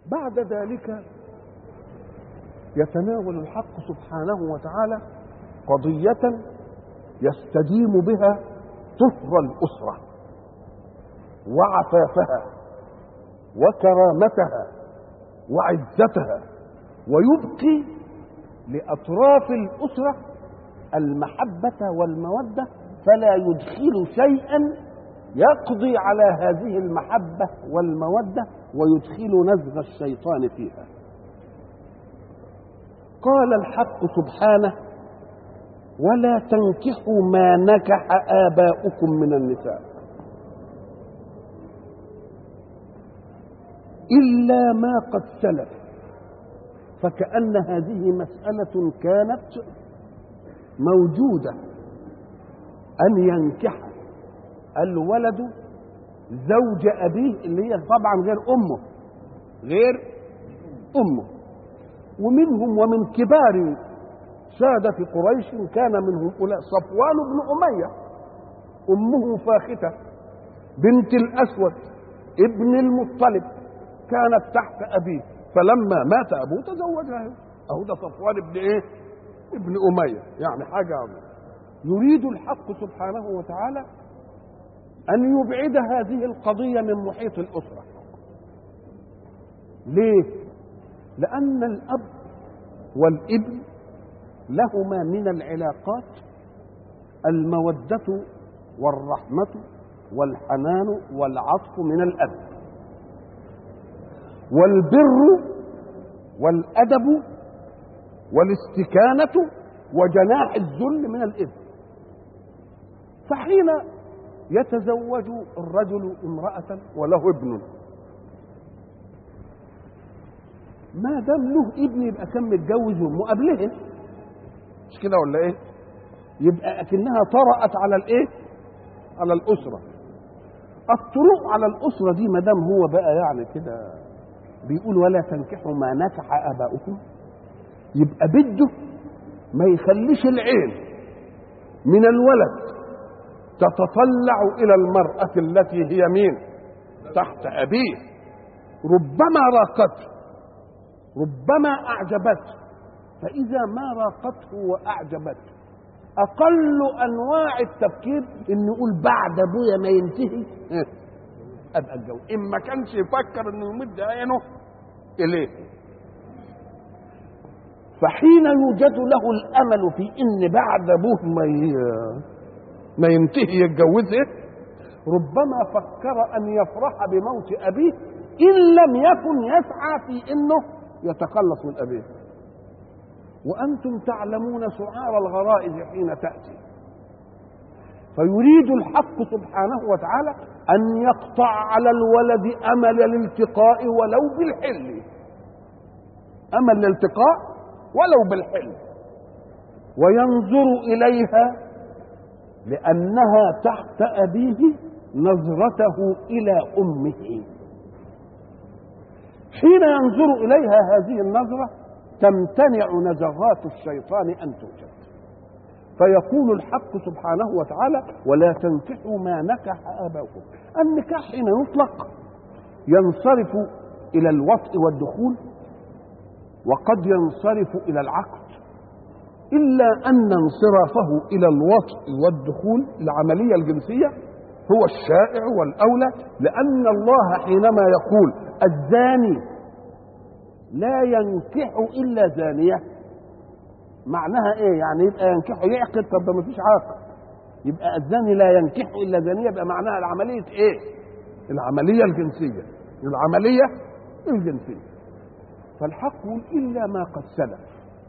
بعد ذلك يتناول الحق سبحانه وتعالى قضية يستديم بها طهر الأسرة وعفافها وكرامتها وعزتها ويبقي لأطراف الأسرة المحبة والمودة فلا يدخل شيئا يقضي على هذه المحبة والمودة ويدخل نزغ الشيطان فيها قال الحق سبحانه ولا تنكحوا ما نكح آباؤكم من النساء إلا ما قد سلف فكأن هذه مسألة كانت موجودة أن ينكح الولد زوج أبيه اللي هي طبعا غير أمه غير أمه ومنهم ومن كبار سادة قريش كان منهم أولئك صفوان بن أمية أمه فاختة بنت الأسود ابن المطلب كانت تحت أبيه فلما مات أبوه تزوجها أهو ده صفوان ابن إيه؟ ابن أمية يعني حاجة عظيمة يريد الحق سبحانه وتعالى أن يبعد هذه القضية من محيط الأسرة ليه؟ لأن الأب والابن لهما من العلاقات المودة والرحمة والحنان والعطف من الأب والبر والأدب والاستكانة وجناح الذل من الابن فحين يتزوج الرجل امرأة وله ابن ما دام له ابن يبقى كان متجوز امه قبلهم مش كده ولا ايه؟ يبقى اكنها طرأت على الايه؟ على الاسره الطرق على الاسره دي ما دام هو بقى يعني كده بيقول ولا تنكحوا ما نكح اباؤكم يبقى بده ما يخليش العين من الولد تتطلع الى المراه التي هي مين تحت ابيه ربما راقته ربما اعجبته فاذا ما راقته واعجبته اقل انواع التفكير ان يقول بعد ابويا ما ينتهي ابقى اتجوز ان ما كانش يفكر انه يمد عينه اليه فحين يوجد له الامل في ان بعد ابوه ما ما ينتهي يتجوزه ربما فكر ان يفرح بموت ابيه ان لم يكن يسعى في انه يتخلص من ابيه وانتم تعلمون سعار الغرائز حين تاتي فيريد الحق سبحانه وتعالى ان يقطع على الولد امل الالتقاء ولو بالحل امل الالتقاء ولو بالحل وينظر اليها لانها تحت ابيه نظرته الى امه حين ينظر اليها هذه النظره تمتنع نزغات الشيطان ان توجد فيقول الحق سبحانه وتعالى ولا تنكحوا ما نكح اباؤكم النكاح حين يطلق ينصرف الى الوطء والدخول وقد ينصرف الى العقد الا ان انصرافه الى الوطء والدخول العمليه الجنسيه هو الشائع والاولى لان الله حينما يقول الزاني لا ينكح الا زانيه معناها ايه يعني يبقى ينكحه يعقد طب ده مفيش عاقد يبقى الزاني لا ينكح الا زانيه يبقى معناها العمليه ايه العمليه الجنسيه العمليه الجنسيه فالحق يقول الا ما قد سلف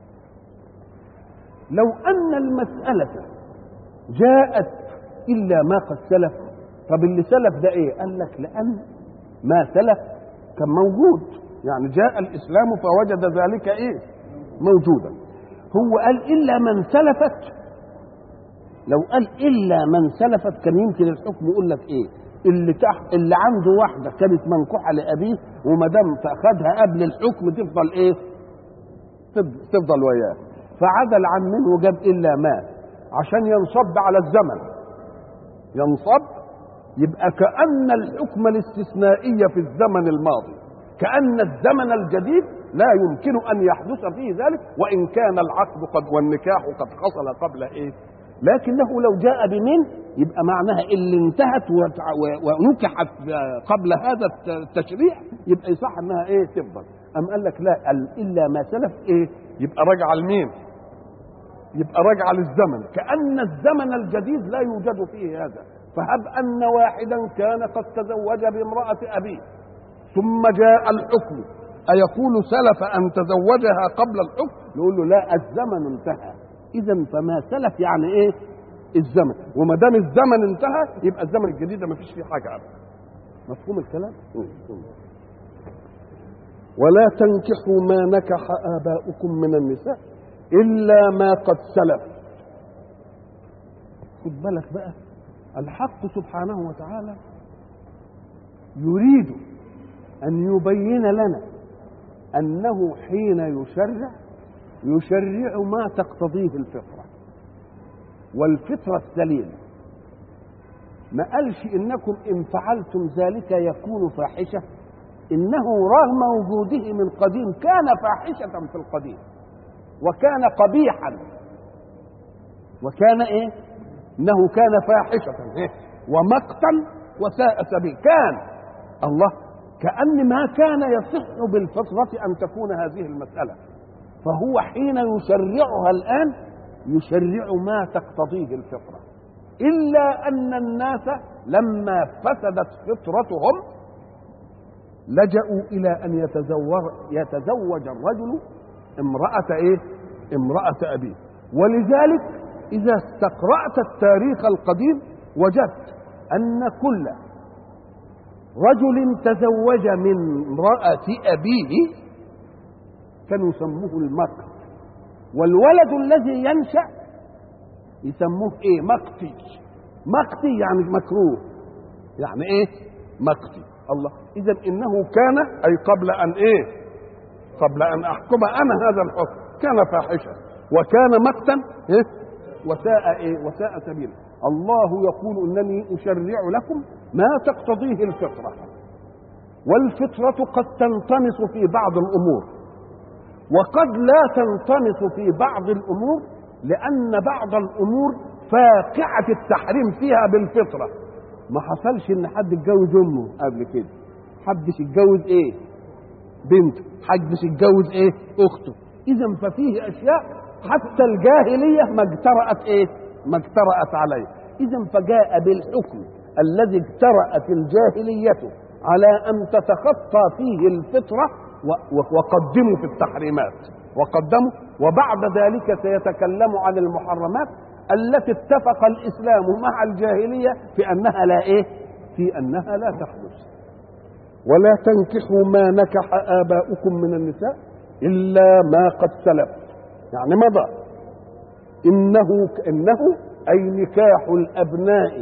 لو ان المساله جاءت الا ما قد سلف طب اللي سلف ده ايه قال لك لان ما سلف كان موجود يعني جاء الاسلام فوجد ذلك ايه موجودا هو قال الا من سلفت لو قال الا من سلفت كان يمكن الحكم يقول لك ايه اللي تحت اللي عنده واحده كانت منكوحه لابيه وما دام تاخدها قبل الحكم تفضل ايه تفضل وياه فعدل عن منه وجاب الا ما عشان ينصب على الزمن ينصب يبقى كأن الحكم الاستثنائي في الزمن الماضي كأن الزمن الجديد لا يمكن أن يحدث فيه ذلك وإن كان العقد قد والنكاح قد حصل قبل إيه لكنه لو جاء بمن يبقى معناها اللي انتهت ونكحت قبل هذا التشريع يبقى يصح انها ايه تفضل ام قال لك لا الا ما سلف ايه يبقى راجعه لمين يبقى راجعه للزمن كان الزمن الجديد لا يوجد فيه هذا فهب ان واحدا كان قد تزوج بامراه ابيه ثم جاء الحكم أيقول سلف أن تزوجها قبل الحكم نقول له لا الزمن انتهى إذا فما سلف يعني إيه الزمن وما دام الزمن انتهى يبقى الزمن الجديد ما فيش فيه حاجة أبدا مفهوم الكلام ولا تنكحوا ما نكح آباؤكم من النساء إلا ما قد سلف خد بالك بقى الحق سبحانه وتعالى يريد أن يبين لنا أنه حين يشرع يشرع ما تقتضيه الفطرة والفطرة السليمة ما قالش إنكم إن فعلتم ذلك يكون فاحشة إنه رغم وجوده من قديم كان فاحشة في القديم وكان قبيحا وكان إيه إنه كان فاحشة إيه؟ ومقتا وساء سبيل كان الله كأن ما كان يصح بالفطرة أن تكون هذه المسألة فهو حين يشرعها الآن يشرع ما تقتضيه الفطرة إلا أن الناس لما فسدت فطرتهم لجأوا إلى أن يتزوج, يتزوج الرجل امرأة إيه؟ امرأة أبيه ولذلك إذا استقرأت التاريخ القديم وجدت أن كل رجل تزوج من امرأة أبيه كانوا يسموه المقت والولد الذي ينشأ يسموه ايه مقتي مقتي يعني مكروه يعني ايه مقتي الله اذا انه كان اي قبل ان ايه قبل ان احكم انا هذا الحكم كان فاحشا وكان مقتا إيه؟ وساء ايه وساء سبيلا الله يقول انني اشرع لكم ما تقتضيه الفطره والفطره قد تنطمس في بعض الامور وقد لا تنطمس في بعض الامور لان بعض الامور فاقعه التحريم فيها بالفطره ما حصلش ان حد اتجوز امه قبل كده حدش اتجوز ايه بنته حدش اتجوز ايه اخته اذا ففيه اشياء حتى الجاهليه ما اجترأت ايه ما اجترأت عليه اذا فجاء بالحكم الذي اجترأت الجاهليه على ان تتخطى فيه الفطره وقدموا في التحريمات وقدموا وبعد ذلك سيتكلم عن المحرمات التي اتفق الاسلام مع الجاهليه في انها لا ايه؟ في انها لا تحدث. ولا تنكحوا ما نكح اباؤكم من النساء الا ما قد سلف. يعني مضى. انه انه اي نكاح الابناء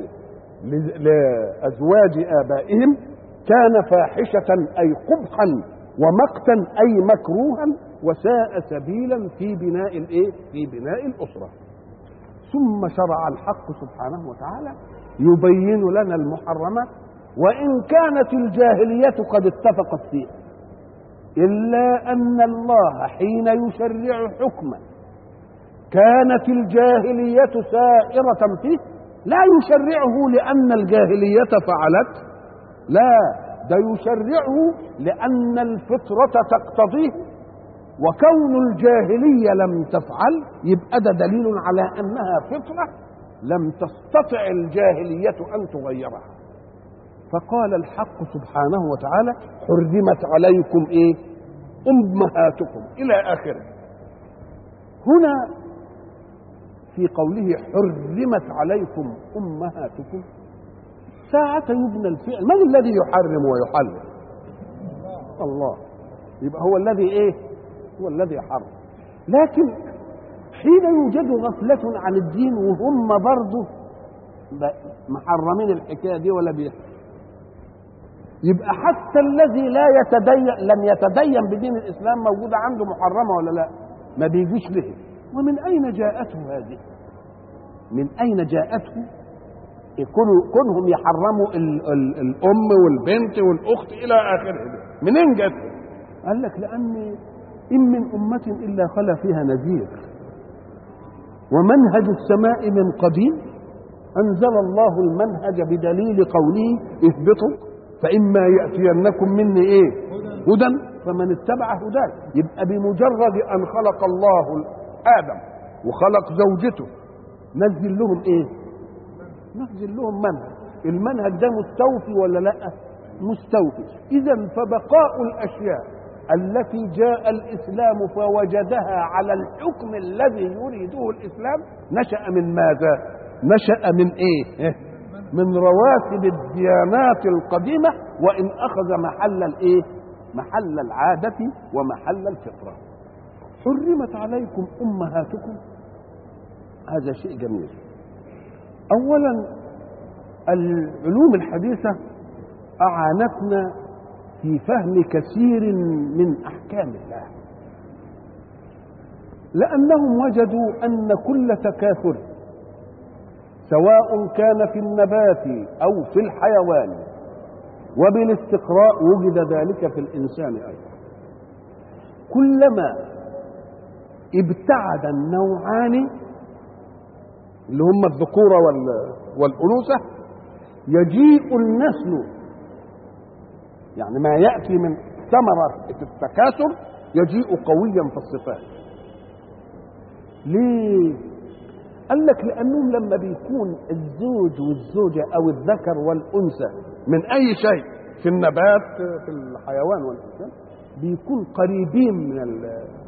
لازواج ابائهم كان فاحشه اي قبحا ومقتا اي مكروها وساء سبيلا في بناء الايه؟ في بناء الاسره. ثم شرع الحق سبحانه وتعالى يبين لنا المحرمات وان كانت الجاهليه قد اتفقت فيه الا ان الله حين يشرع حكما كانت الجاهليه سائره فيه لا يشرعه لان الجاهليه فعلت لا ده يشرعه لأن الفطرة تقتضيه وكون الجاهلية لم تفعل يبقى ده دليل على أنها فطرة لم تستطع الجاهلية أن تغيرها فقال الحق سبحانه وتعالى حرمت عليكم إيه أمهاتكم إلى آخره هنا في قوله حرمت عليكم أمهاتكم ساعة يبنى الفعل من الذي يحرم ويحلل الله يبقى هو الذي ايه هو الذي حرم لكن حين يوجد غفلة عن الدين وهم برضه محرمين الحكاية دي ولا بيحكي يبقى حتى الذي لا يتدين لم يتدين بدين الاسلام موجود عنده محرمه ولا لا؟ ما بيجيش به ومن اين جاءته هذه؟ من اين جاءته يكونوا كونهم يحرموا ال ال الام والبنت والاخت الى اخره منين جت قال لك لان ان من امه الا خلا فيها نذير ومنهج السماء من قديم انزل الله المنهج بدليل قوله اثبتوا فاما ياتينكم مني ايه هدى فمن اتبع هداي يبقى بمجرد ان خلق الله ادم وخلق زوجته نزل لهم ايه نزل لهم منهج المنهج ده مستوفي ولا لا مستوفي اذا فبقاء الاشياء التي جاء الاسلام فوجدها على الحكم الذي يريده الاسلام نشا من ماذا نشا من ايه من رواتب الديانات القديمه وان اخذ محل الايه محل العاده ومحل الفطره حرمت عليكم امهاتكم هذا شيء جميل اولا العلوم الحديثه اعانتنا في فهم كثير من احكام الله لانهم وجدوا ان كل تكاثر سواء كان في النبات او في الحيوان وبالاستقراء وجد ذلك في الانسان ايضا كلما ابتعد النوعان اللي هم الذكوره والانوثه يجيء النسل يعني ما ياتي من ثمره التكاثر يجيء قويا في الصفات ليه قال لك لانهم لما بيكون الزوج والزوجه او الذكر والانثى من اي شيء في النبات في الحيوان والانسان بيكون قريبين من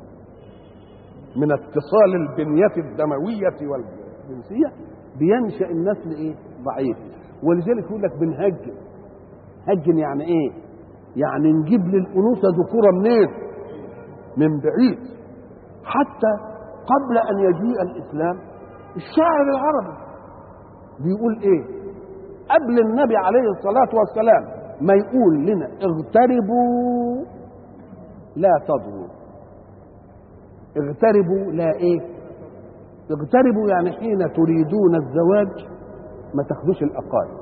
من اتصال البنيه الدمويه والجنسيه بينشا النسل ايه ضعيف ولذلك يقول لك بنهجن هجن يعني ايه يعني نجيب للانوثه ذكوره منين من بعيد حتى قبل ان يجيء الاسلام الشاعر العربي بيقول ايه قبل النبي عليه الصلاه والسلام ما يقول لنا اغتربوا لا تضروا اغتربوا لا ايه اغتربوا يعني حين تريدون الزواج ما تاخدوش الاقارب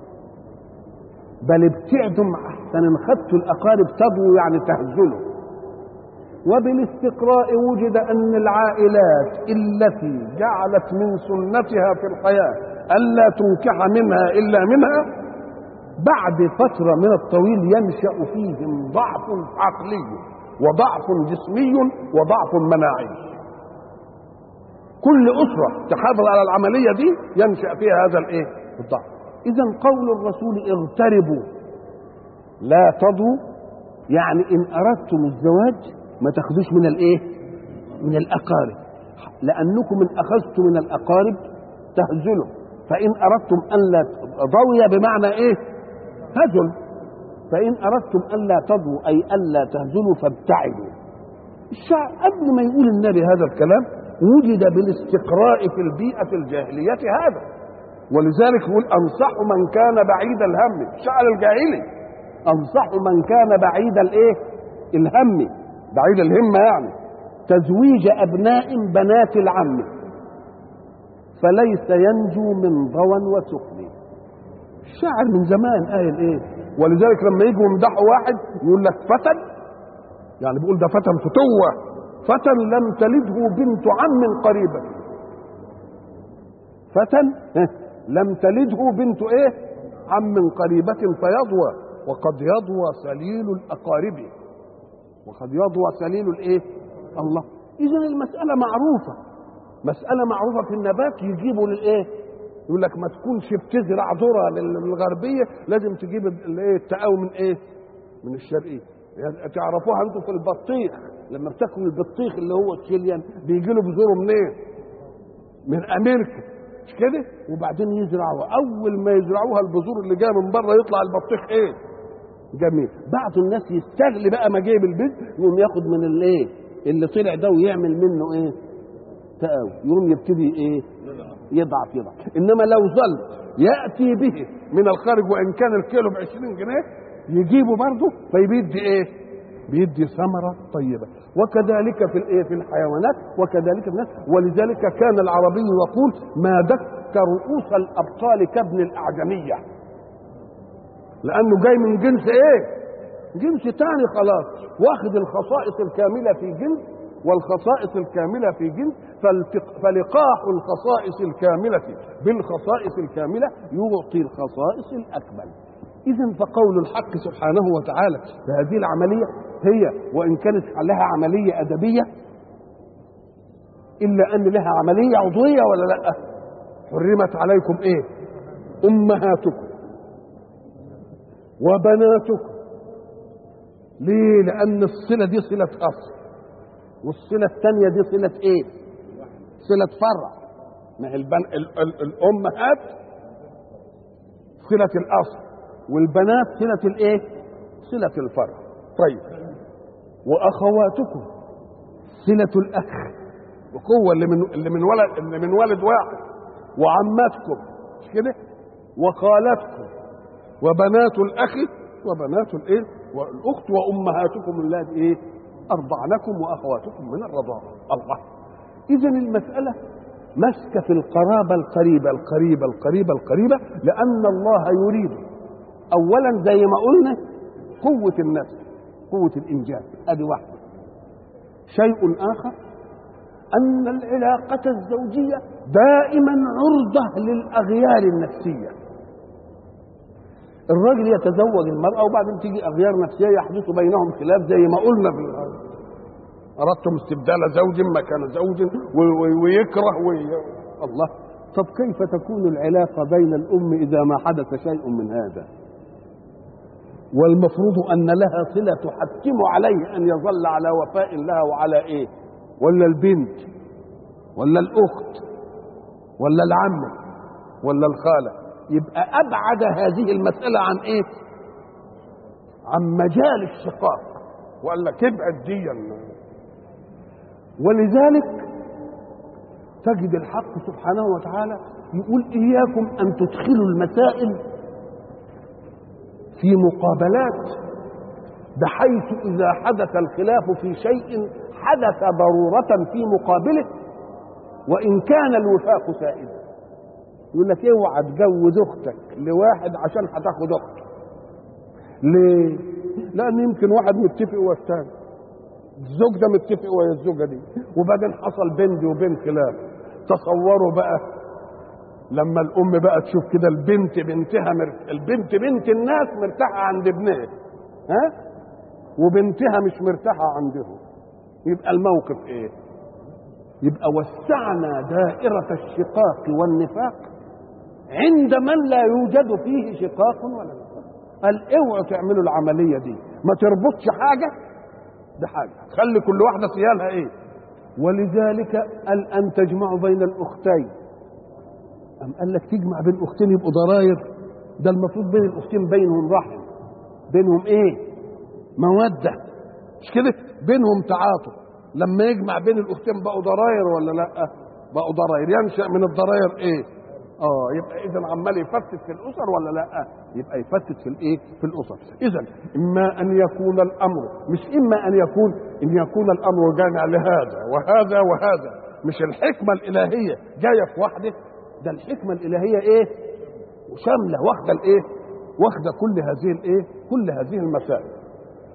بل ابتعدوا احسن ان خدتوا الاقارب تضووا يعني تهزلوا وبالاستقراء وجد ان العائلات التي جعلت من سنتها في الحياه الا تنكح منها الا منها بعد فتره من الطويل ينشا فيهم ضعف عقلي وضعف جسمي وضعف مناعي كل اسره تحافظ على العمليه دي ينشا فيها هذا الايه الضعف اذا قول الرسول اغتربوا لا تضوا يعني ان اردتم الزواج ما تاخذوش من الايه من الاقارب لانكم ان اخذتم من الاقارب تهزلوا فان اردتم ان لا ضوي بمعنى ايه هزل فان اردتم ان لا تضووا اي الا تهزلوا فابتعدوا الشعب قبل ما يقول النبي هذا الكلام وجد بالاستقراء في البيئة الجاهلية هذا ولذلك يقول أنصح من كان بعيد الهم الشعر الجاهلي أنصح من كان بعيد الإيه؟ الهم بعيد الهمة يعني تزويج أبناء بنات العم فليس ينجو من ضوى وسقم الشاعر من زمان قايل ايه ولذلك لما يجوا يمدحوا واحد يقول لك فتى يعني بيقول ده فتى فتوه فتى لم تلده بنت عم قريبة فتى لم تلده بنت ايه عم قريبة فيضوى وقد يضوى سليل الأقارب وقد يضوى سليل الايه الله إذا المسألة معروفة مسألة معروفة في النبات يجيبوا للايه يقول لك ما تكونش بتزرع ذرة للغربية لازم تجيب الايه التقاوي من ايه من الشرقية يعني تعرفوها انتم في البطيخ لما بتاكلوا البطيخ اللي هو الشيليان بيجي له بذوره منين؟ من امريكا مش كده؟ وبعدين يزرعوها اول ما يزرعوها البذور اللي جايه من بره يطلع البطيخ ايه؟ جميل بعض الناس يستغل بقى ما جايب البيت يقوم ياخد من الايه؟ اللي طلع ده ويعمل منه ايه؟ تقاوي يقوم يبتدي ايه؟ يضعف يضعف انما لو ظل ياتي به من الخارج وان كان الكيلو ب 20 جنيه يجيبه برضه فيبيدي ايه؟ بيدي ثمرة طيبة وكذلك في الايه في الحيوانات وكذلك في الناس ولذلك كان العربي يقول ما دك رؤوس الأبطال كابن الأعجمية لأنه جاي من جنس ايه جنس تاني خلاص واخد الخصائص الكاملة في جنس والخصائص الكاملة في جنس فلقاح الخصائص الكاملة بالخصائص الكاملة يعطي الخصائص الأكمل إذا فقول الحق سبحانه وتعالى في هذه العملية هي وإن كانت لها عملية أدبية إلا أن لها عملية عضوية ولا لا حرمت عليكم إيه أمهاتكم وبناتكم ليه لأن الصلة دي صلة أصل والصلة الثانية دي صلة إيه صلة فرع ما هي البن... ال... ال... الأمهات صلة الأصل والبنات صلة الإيه صلة الفرع طيب وأخواتكم صلة الأخ القوة اللي من اللي من ولد اللي من ولد واحد وعماتكم مش كده وخالاتكم وبنات الأخ وبنات الإيه والأخت وأمهاتكم اللاتي إيه أرضعنكم وأخواتكم من الرضاعة الله إذا المسألة مسك في القرابة القريبة القريبة القريبة القريبة لأن الله يريد أولا زي ما قلنا قوة النسل قوة الإنجاب أدي واحدة شيء آخر أن العلاقة الزوجية دائما عرضة للأغيار النفسية الراجل يتزوج المرأة وبعدين تيجي أغيار نفسية يحدث بينهم خلاف زي ما قلنا في أردتم استبدال زوج مكان زوج ويكره وي... الله طب كيف تكون العلاقة بين الأم إذا ما حدث شيء من هذا والمفروض أن لها صلة تحتم عليه أن يظل على وفاء لها وعلى إيه ولا البنت ولا الأخت ولا العمة ولا الخالة يبقى أبعد هذه المسألة عن إيه عن مجال الشقاق وقال لك ابعد دي ولذلك تجد الحق سبحانه وتعالى يقول إياكم أن تدخلوا المسائل في مقابلات بحيث إذا حدث الخلاف في شيء حدث ضرورة في مقابله وإن كان الوفاق سائدا يقول لك اوعى تجوز اختك لواحد عشان هتاخد اخته ليه؟ لأن يمكن واحد متفق والثاني الزوج ده متفق ويا الزوجة دي وبعدين حصل بيني وبين خلاف تصوروا بقى لما الأم بقى تشوف كده البنت بنتها مرت... البنت بنت الناس مرتاحة عند ابنها ها وبنتها مش مرتاحة عندهم يبقى الموقف ايه يبقى وسعنا دائرة الشقاق والنفاق عند من لا يوجد فيه شقاق ولا نفاق قال اوعوا تعملوا العملية دي ما تربطش حاجة بحاجة خلي كل واحدة سيالها ايه ولذلك قال ان تجمعوا بين الاختين أم قال لك تجمع بين اختين يبقوا ضراير ده المفروض بين الاختين بينهم رحم بينهم ايه موده مش كده بينهم تعاطف لما يجمع بين الاختين بقوا ضراير ولا لا بقوا ضراير ينشا من الضراير ايه اه يبقى اذا عمال يفتت في الاسر ولا لا يبقى يفتت في الايه في الاسر اذا اما ان يكون الامر مش اما ان يكون ان يكون الامر جامع لهذا وهذا وهذا مش الحكمه الالهيه جايه في واحده ده الحكمه الالهيه ايه وشامله واخده الايه واخده كل هذه الايه كل هذه المسائل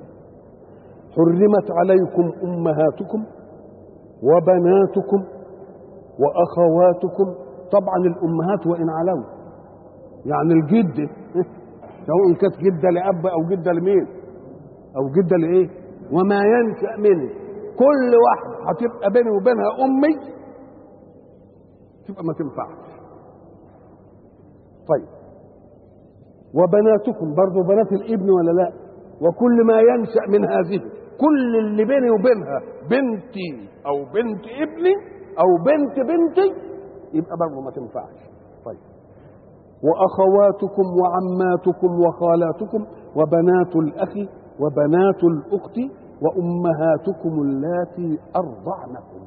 حرمت عليكم امهاتكم وبناتكم واخواتكم طبعا الامهات وان علوا يعني الجد سواء كانت جده لاب او جده لمين او جده لايه وما ينشا منه كل واحده هتبقى بيني وبينها امي تبقى ما تنفعش طيب وبناتكم برضو بنات الابن ولا لا وكل ما ينشا من هذه كل اللي بيني وبينها بنتي او بنت ابني او بنت بنتي يبقى برضه ما تنفعش طيب واخواتكم وعماتكم وخالاتكم وبنات الاخ وبنات الاخت وامهاتكم اللاتي ارضعنكم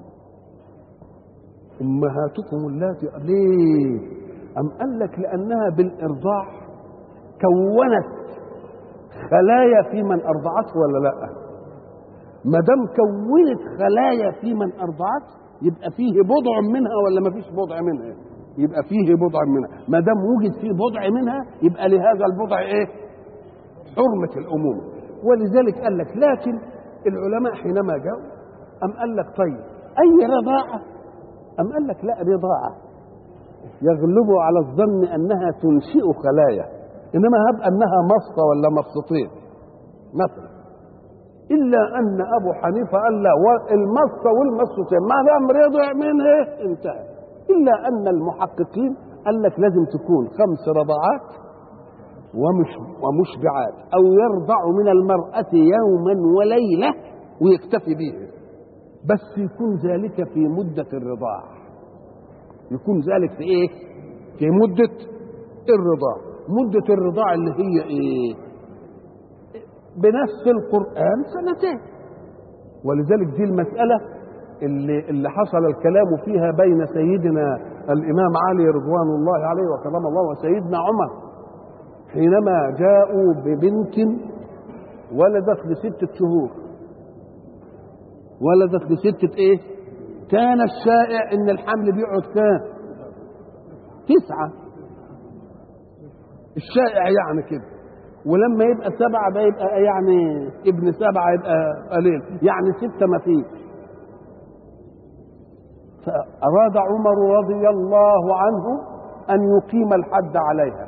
امهاتكم اللاتي ليه ام قال لك لانها بالارضاع كونت خلايا في من ارضعته ولا لا ما دام كونت خلايا في من ارضعته يبقى فيه بضع منها ولا ما فيش بضع منها يبقى فيه بضع منها ما دام وجد فيه بضع منها يبقى لهذا البضع ايه حرمة الأمومة ولذلك قال لك لكن العلماء حينما جاءوا أم قال لك طيب أي رضاعة أم قال لك لا رضاعة يغلب على الظن أنها تنشئ خلايا إنما هب أنها مصة ولا مصتين مثلا إلا أن أبو حنيفة قال لا المصة والمصتين ما دام رضع منه انتهى إلا أن المحققين قال لك لازم تكون خمس رضعات ومش ومشبعات أو يرضع من المرأة يوما وليلة ويكتفي به بس يكون ذلك في مدة الرضاع يكون ذلك في ايه في مدة الرضاع مدة الرضاع اللي هي ايه بنفس القرآن سنتين ولذلك دي المسألة اللي, اللي حصل الكلام فيها بين سيدنا الإمام علي رضوان الله عليه وكرم الله وسيدنا عمر حينما جاءوا ببنت ولدت لستة شهور ولدت لستة ايه كان الشائع ان الحمل بيقعد كام تسعة الشائع يعني كده ولما يبقى سبعة ده يبقى يعني ابن سبعة يبقى قليل يعني ستة ما فيش فأراد عمر رضي الله عنه أن يقيم الحد عليها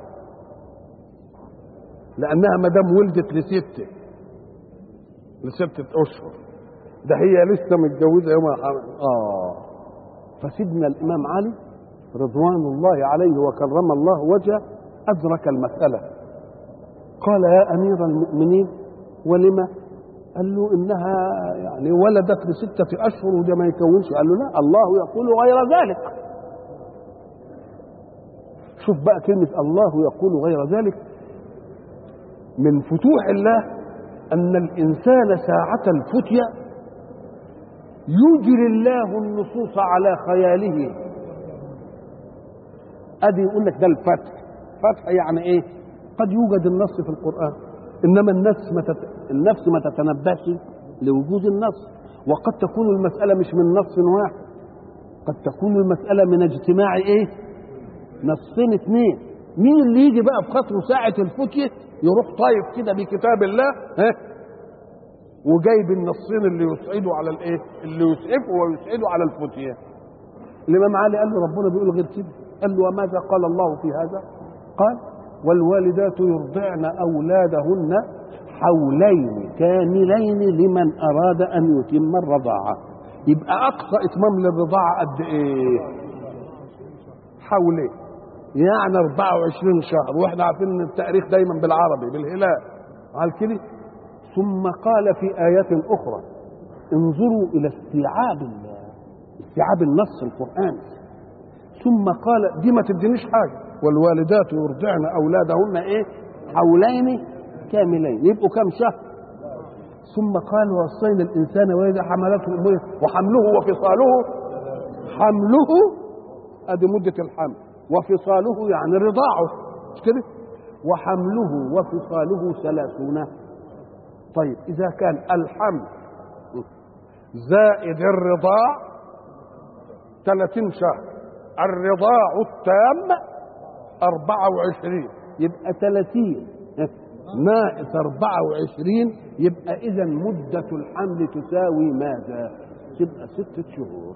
لأنها ما دام ولدت لستة لستة أشهر ده هي لسه متجوزة يوم آه فسيدنا الإمام علي رضوان الله عليه وكرم الله وجهه أدرك المسألة قال يا أمير المؤمنين ولما قال له إنها يعني ولدت لستة أشهر وده ما يكونش قال له لا الله يقول غير ذلك شوف بقى كلمة الله يقول غير ذلك من فتوح الله أن الإنسان ساعة الفتية يجري الله النصوص على خياله ادي يقول لك ده الفتح فتح يعني ايه قد يوجد النص في القران انما النفس ما تت... النفس ما تتنبهش لوجود النص وقد تكون المساله مش من نص واحد قد تكون المساله من اجتماع ايه نصين اثنين مين اللي يجي بقى في خاطره ساعه الفتيه يروح طايف كده بكتاب الله ها وجايب النصين اللي يسعدوا على الايه اللي يسعفوا ويسعدوا على الفتيه الامام علي قال له ربنا بيقول غير كده قال له وماذا قال الله في هذا قال والوالدات يرضعن اولادهن حولين كاملين لمن اراد ان يتم الرضاعه يبقى اقصى اتمام للرضاعه قد ايه حولين يعني 24 شهر واحنا عارفين ان التاريخ دايما بالعربي بالهلال على كده ثم قال في آيات أخرى انظروا إلى استيعاب استيعاب النص القرآني ثم قال دي ما تدينيش حاجة والوالدات يرضعن أولادهن إيه حولين كاملين يبقوا كم شهر ثم قال وصينا الإنسان وإذا حملته أمه وحمله وفصاله حمله أدي مدة الحمل وفصاله يعني رضاعه مش كده وحمله وفصاله ثلاثون طيب إذا كان الحمل زائد الرضاع 30 شهر الرضاع التام 24 يبقى 30 ناقص 24 يبقى إذا مدة الحمل تساوي ماذا؟ تبقى ستة شهور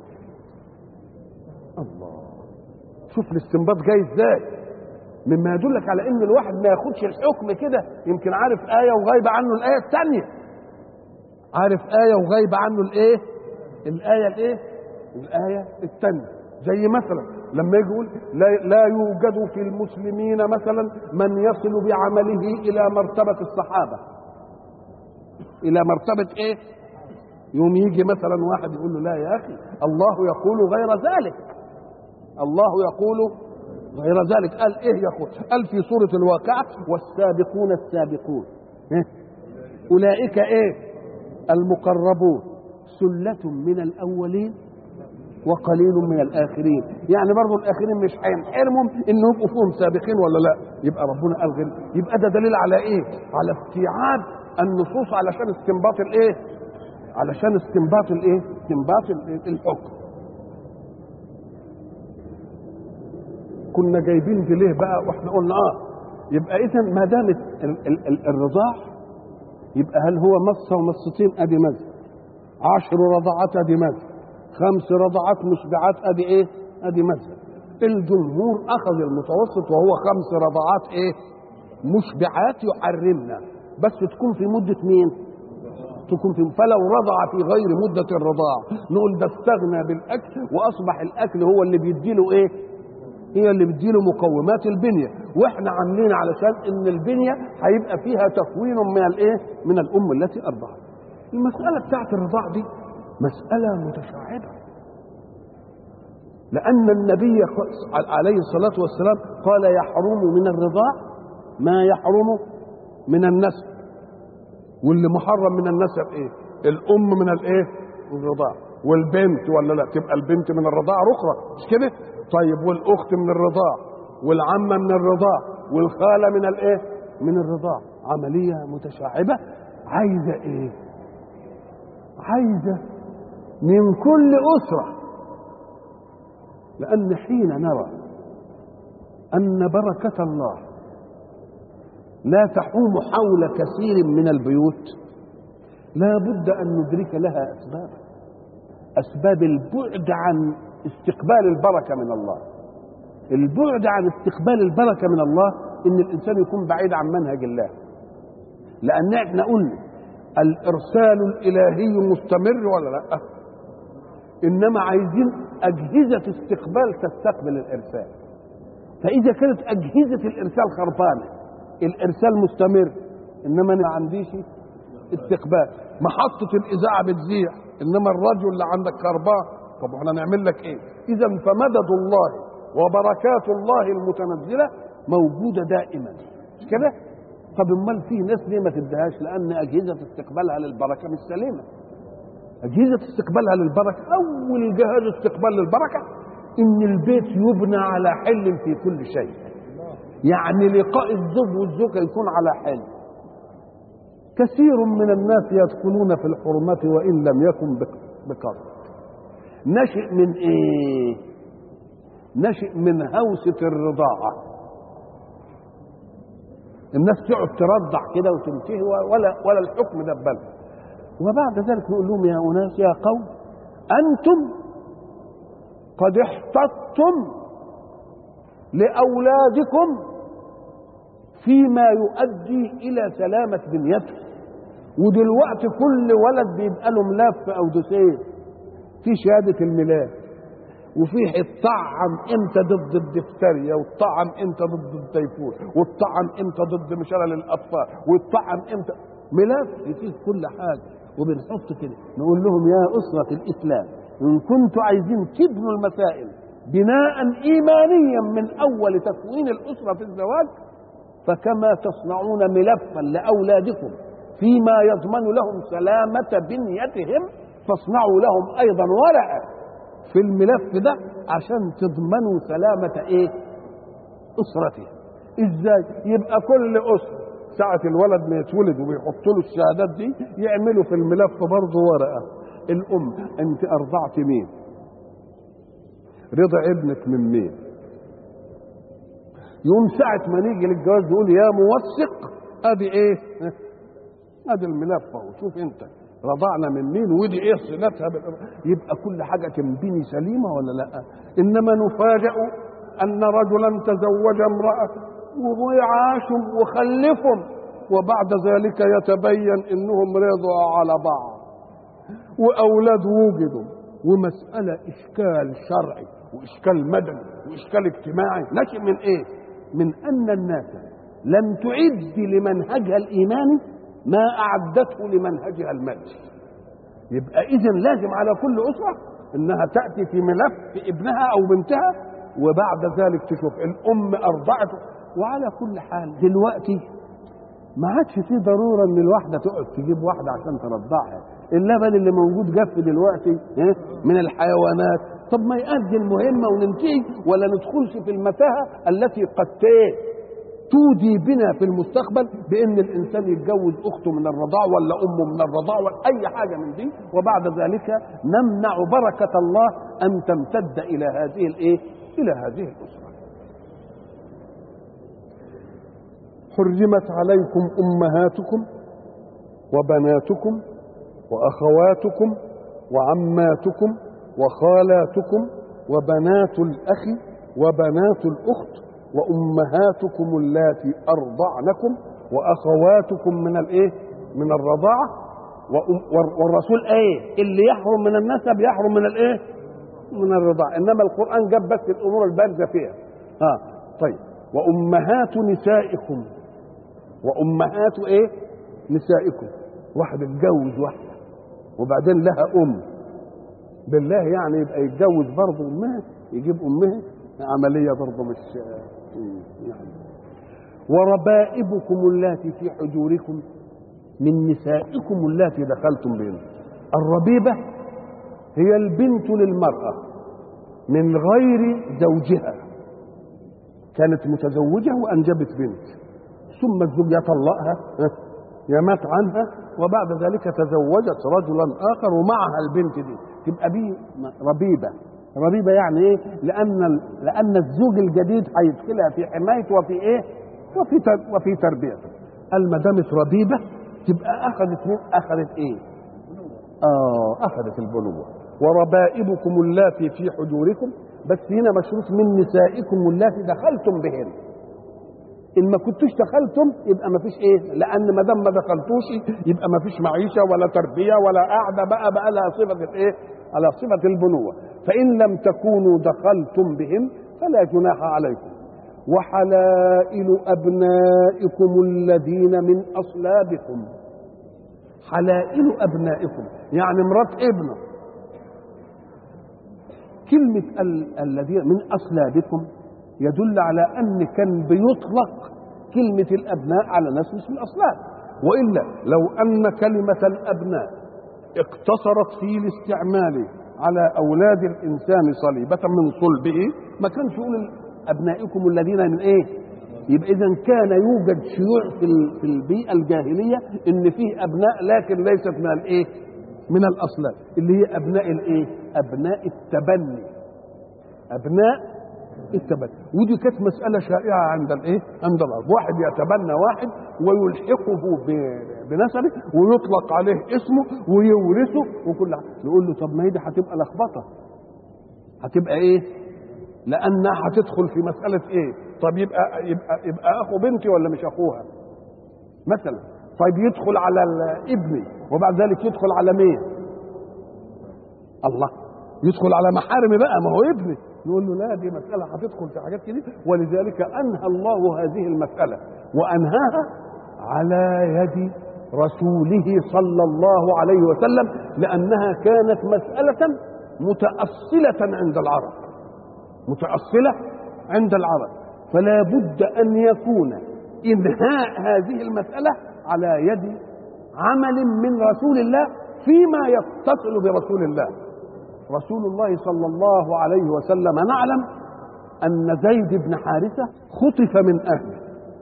الله شوف الاستنباط جاي ازاي مما يدلك على ان الواحد ما ياخدش الحكم كده يمكن عارف ايه وغايبه عنه الايه الثانيه عارف ايه وغايبه عنه الايه الايه الايه الايه الثانيه زي مثلا لما يجي يقول لا, لا يوجد في المسلمين مثلا من يصل بعمله الى مرتبه الصحابه الى مرتبه ايه يوم يجي مثلا واحد يقول له لا يا اخي الله يقول غير ذلك الله يقول غير ذلك قال ايه يقول قال في سورة الواقعة والسابقون السابقون إيه؟ أولئك ايه المقربون سلة من الأولين وقليل من الآخرين يعني برضو الآخرين مش هينحرمهم إنه يبقوا فيهم سابقين ولا لا يبقى ربنا قال غير يبقى ده دليل على إيه على استيعاب النصوص علشان استنباط الإيه علشان استنباط الإيه استنباط الحكم كنا جايبين دي ليه بقى واحنا قلنا اه يبقى اذا ما دامت الرضاع يبقى هل هو مصة ومصتين ادي مذهب عشر رضعات ادي مذهب خمس رضعات مشبعات ادي ايه ادي مذهب الجمهور اخذ المتوسط وهو خمس رضعات ايه مشبعات يحرمنا بس تكون في مدة مين تكون في فلو رضع في غير مدة الرضاع نقول ده استغنى بالأكل وأصبح الأكل هو اللي بيديله إيه هي اللي بتديله مقومات البنية واحنا عاملين علشان ان البنية هيبقى فيها تكوين من الايه من الام التي ارضعت المسألة بتاعت الرضاع دي مسألة متشعبة لأن النبي عليه الصلاة والسلام قال يحرم من الرضاع ما يحرم من النسب واللي محرم من النسب ايه الام من الايه الرضاع والبنت ولا لا تبقى البنت من الرضاعة الاخرى مش كده طيب والاخت من الرضاع والعمه من الرضاع والخاله من الايه من الرضاع عمليه متشعبه عايزه ايه عايزه من كل اسره لان حين نرى ان بركه الله لا تحوم حول كثير من البيوت لا بد ان ندرك لها اسبابا اسباب البعد عن استقبال البركه من الله البعد عن استقبال البركه من الله ان الانسان يكون بعيد عن منهج الله لان احنا قلنا الارسال الالهي مستمر ولا لا انما عايزين اجهزه استقبال تستقبل الارسال فاذا كانت اجهزه الارسال خربانه الارسال مستمر انما انا ما عنديش استقبال محطه الاذاعه بتذيع انما الرجل اللي عندك خربان طب احنا نعمل لك ايه اذا فمدد الله وبركات الله المتنزله موجوده دائما مش كده طب امال في ناس ليه ما تديهاش لان اجهزه استقبالها للبركه مش سليمه اجهزه استقبالها للبركه اول جهاز استقبال للبركه ان البيت يبنى على حل في كل شيء يعني لقاء الزوج والزوجه يكون على حل كثير من الناس يدخلون في الحرمة وإن لم يكن بقصد نشئ من ايه نشئ من هوسة الرضاعة الناس تقعد ترضع كده وتنتهي ولا ولا الحكم ده ببالها وبعد ذلك نقول لهم يا أناس يا قوم أنتم قد احتطتم لأولادكم فيما يؤدي إلى سلامة بنيتهم ودلوقتي كل ولد بيبقى له ملف أو دوسيه في شهادة الميلاد وفي الطعم امتى ضد الدفتريا والطعم امتى ضد التيفون والطعم امتى ضد مشلل الاطفال والطعم امتى ملف فيه كل حاجه وبنحط كده نقول لهم يا اسره الاسلام ان كنتوا عايزين تبنوا المسائل بناء ايمانيا من اول تكوين الاسره في الزواج فكما تصنعون ملفا لاولادكم فيما يضمن لهم سلامه بنيتهم فاصنعوا لهم ايضا ورقه في الملف ده عشان تضمنوا سلامة ايه اسرته ازاي يبقى كل اسرة ساعة الولد ما يتولد وبيحطوا له الشهادات دي يعملوا في الملف برضه ورقة الام انت ارضعت مين رضع ابنك من مين يوم ساعة ما نيجي للجواز يقول يا موثق ادي ايه ادي الملف اهو شوف انت رضعنا من مين ودي ايه صلتها يبقى كل حاجه تنبني سليمه ولا لا انما نفاجأ ان رجلا تزوج امراه وعاشوا وخلفهم وبعد ذلك يتبين انهم رضوا على بعض واولاد وجدوا ومساله اشكال شرعي واشكال مدني واشكال اجتماعي نشئ من ايه من ان الناس لم تعد لمنهجها الايماني ما أعدته لمنهجها المادي يبقى إذا لازم على كل أسرة إنها تأتي في ملف ابنها أو بنتها وبعد ذلك تشوف الأم أرضعته وعلى كل حال دلوقتي ما عادش في ضرورة إن الواحدة تقعد تجيب واحدة عشان ترضعها اللبن اللي موجود جف دلوقتي من الحيوانات طب ما يؤدي المهمة وننتهي ولا ندخلش في المتاهة التي قد تودي بنا في المستقبل بان الانسان يتجوز اخته من الرضاع ولا امه من الرضاع ولا اي حاجه من دي وبعد ذلك نمنع بركه الله ان تمتد الى هذه الايه؟ الى هذه الاسره. حرمت عليكم امهاتكم وبناتكم وأخواتكم وعماتكم وخالاتكم وبنات الأخ وبنات الأخت وأمهاتكم اللاتي أرضعنكم وأخواتكم من الإيه؟ من الرضاعة والرسول إيه؟ اللي يحرم من النسب يحرم من الإيه؟ من الرضاعة إنما القرآن جاب بس الأمور البارزة فيها ها طيب وأمهات نسائكم وأمهات إيه؟ نسائكم واحد اتجوز واحدة وبعدين لها أم بالله يعني يبقى يتجوز برضه أمها يجيب أمها عملية برضه مش يعني وربائبكم اللاتي في حجوركم من نسائكم اللاتي دخلتم بهن الربيبة هي البنت للمرأة من غير زوجها كانت متزوجة وأنجبت بنت ثم الزوج يطلقها يمات عنها وبعد ذلك تزوجت رجلا آخر ومعها البنت دي تبقى دي ربيبة ربيبة يعني إيه؟ لأن لأن الزوج الجديد هيدخلها في حمايته وفي إيه؟ وفي وفي تربيته. قال ما دامت ربيبة تبقى أخذت مين؟ أخذت إيه؟ آه أخذت البنوة وربائبكم اللاتي في حجوركم بس هنا مشروط من نسائكم اللاتي دخلتم بهن ان ما كنتوش دخلتم يبقى ما فيش ايه لان ما دام ما دخلتوش يبقى ما فيش معيشه ولا تربيه ولا قاعده بقى بقى لها صفه الايه على صفه البنوه فان لم تكونوا دخلتم بهم فلا جناح عليكم وحلائل ابنائكم الذين من اصلابكم حلائل ابنائكم يعني مرات ابنه كلمه ال- الذين من اصلابكم يدل على ان كان بيطلق كلمه الابناء على ناس مش من الاصلاب والا لو ان كلمه الابناء اقتصرت في الاستعمال على اولاد الانسان صليبه من صلبه ما كانش يقول ابنائكم الذين من ايه يبقى اذا كان يوجد شيوع في ال- في البيئه الجاهليه ان فيه ابناء لكن ليست من الايه من الاصلاب اللي هي ابناء الايه ابناء التبني ابناء التبني ودي كانت مسألة شائعة عند الايه؟ عند الأرض، واحد يتبنى واحد ويلحقه ب- بنسبه ويطلق عليه اسمه ويورثه وكل حاجة، نقول له طب ما هي دي هتبقى لخبطة. هتبقى ايه؟ لأنها هتدخل في مسألة ايه؟ طب يبقى يبقى يبقى أخو بنتي ولا مش أخوها؟ مثلا، طيب يدخل على ال- ابني وبعد ذلك يدخل على مين؟ الله يدخل على محارمي بقى ما هو ابني نقول له لا دي مسألة هتدخل في حاجات كده ولذلك أنهى الله هذه المسألة وأنهاها على يد رسوله صلى الله عليه وسلم لأنها كانت مسألة متأصلة عند العرب متأصلة عند العرب فلا بد أن يكون إنهاء هذه المسألة على يد عمل من رسول الله فيما يتصل برسول الله رسول الله صلى الله عليه وسلم نعلم أن زيد بن حارثة خطف من أهله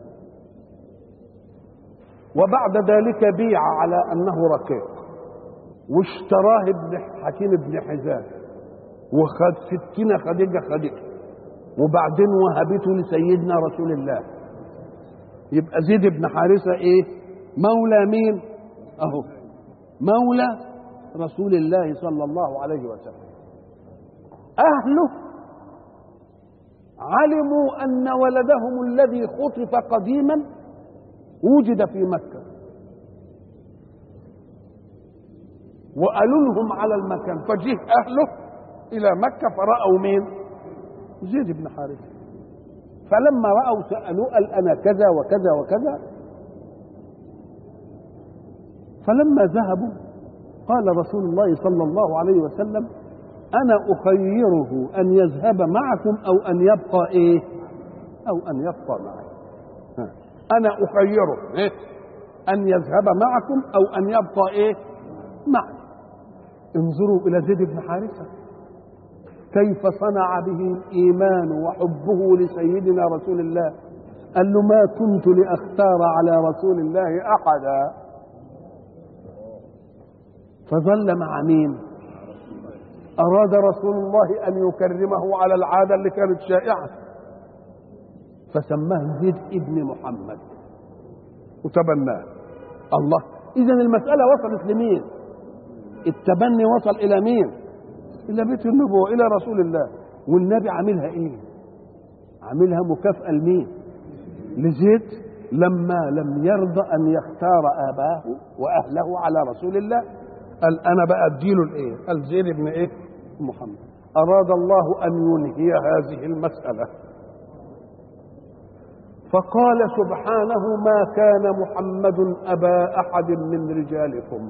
وبعد ذلك بيع على أنه رقيق واشتراه ابن حكيم بن حزام وخد ستين خديجة خديجة وبعدين وهبته لسيدنا رسول الله يبقى زيد بن حارثة ايه مولى مين اهو مولى رسول الله صلى الله عليه وسلم اهله علموا ان ولدهم الذي خطف قديما وجد في مكه وقالوا لهم على المكان فجه اهله الى مكه فراوا مين زيد بن حارثه فلما راوا سالوه قال انا كذا وكذا وكذا فلما ذهبوا قال رسول الله صلى الله عليه وسلم انا اخيره ان يذهب معكم او ان يبقى ايه او ان يبقى معي ها. انا اخيره إيه؟ ان يذهب معكم او ان يبقى ايه معي انظروا الى زيد بن حارثه كيف صنع به الايمان وحبه لسيدنا رسول الله قال له ما كنت لاختار على رسول الله احدا فظل مع مين اراد رسول الله ان يكرمه على العاده اللي كانت شائعه فسماه زيد ابن محمد وتبناه الله اذا المساله وصلت لمين التبني وصل الى مين الى بيت النبوه الى رسول الله والنبي عاملها ايه عاملها مكافاه لمين لزيد لما لم يرضى ان يختار اباه واهله على رسول الله قال انا بقى اديله الايه قال زيد بن ايه محمد اراد الله ان ينهي هذه المساله فقال سبحانه ما كان محمد ابا احد من رجالكم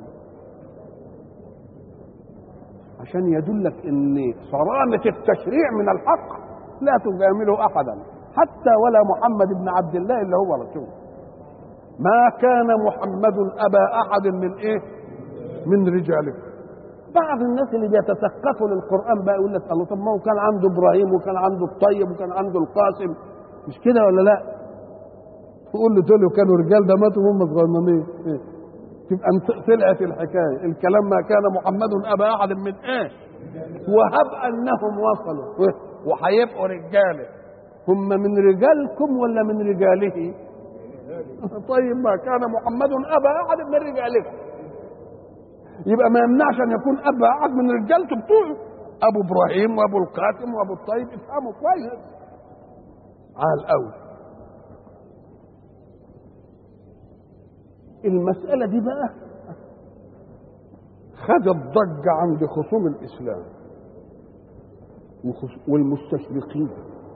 عشان يدلك ان صرامه التشريع من الحق لا تجامله احدا حتى ولا محمد بن عبد الله اللي هو رسول ما كان محمد ابا احد من ايه من رجالكم بعض الناس اللي بيتسقفوا للقران بقى يقول لك الله طب ما هو كان عنده ابراهيم وكان عنده الطيب وكان عنده القاسم مش كده ولا لا تقول له دول كانوا رجال ده ماتوا وهم صغننين إيه؟ تبقى طلعت الحكايه الكلام ما كان محمد ابا احد من ايه وهب انهم وصلوا إيه؟ وهيبقوا رجاله هم من رجالكم ولا من رجاله طيب ما كان محمد ابا احد من رجالكم يبقى ما يمنعش ان يكون ابا احد من رجالته بتوعه ابو ابراهيم وابو القاسم وابو الطيب افهموا كويس عال قوي المسألة دي بقى خدت ضجة عند خصوم الإسلام والمستشرقين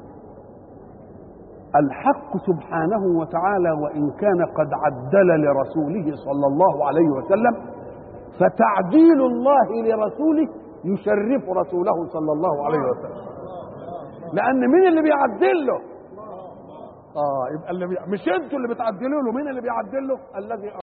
الحق سبحانه وتعالى وإن كان قد عدل لرسوله صلى الله عليه وسلم فتعديل الله لرسوله يشرف رسوله صلى الله عليه وسلم لأن مين اللي بيعدل له؟ اه يبقى اللي بي... مش انتوا اللي بتعدلوا له مين اللي بيعدل له؟ الذي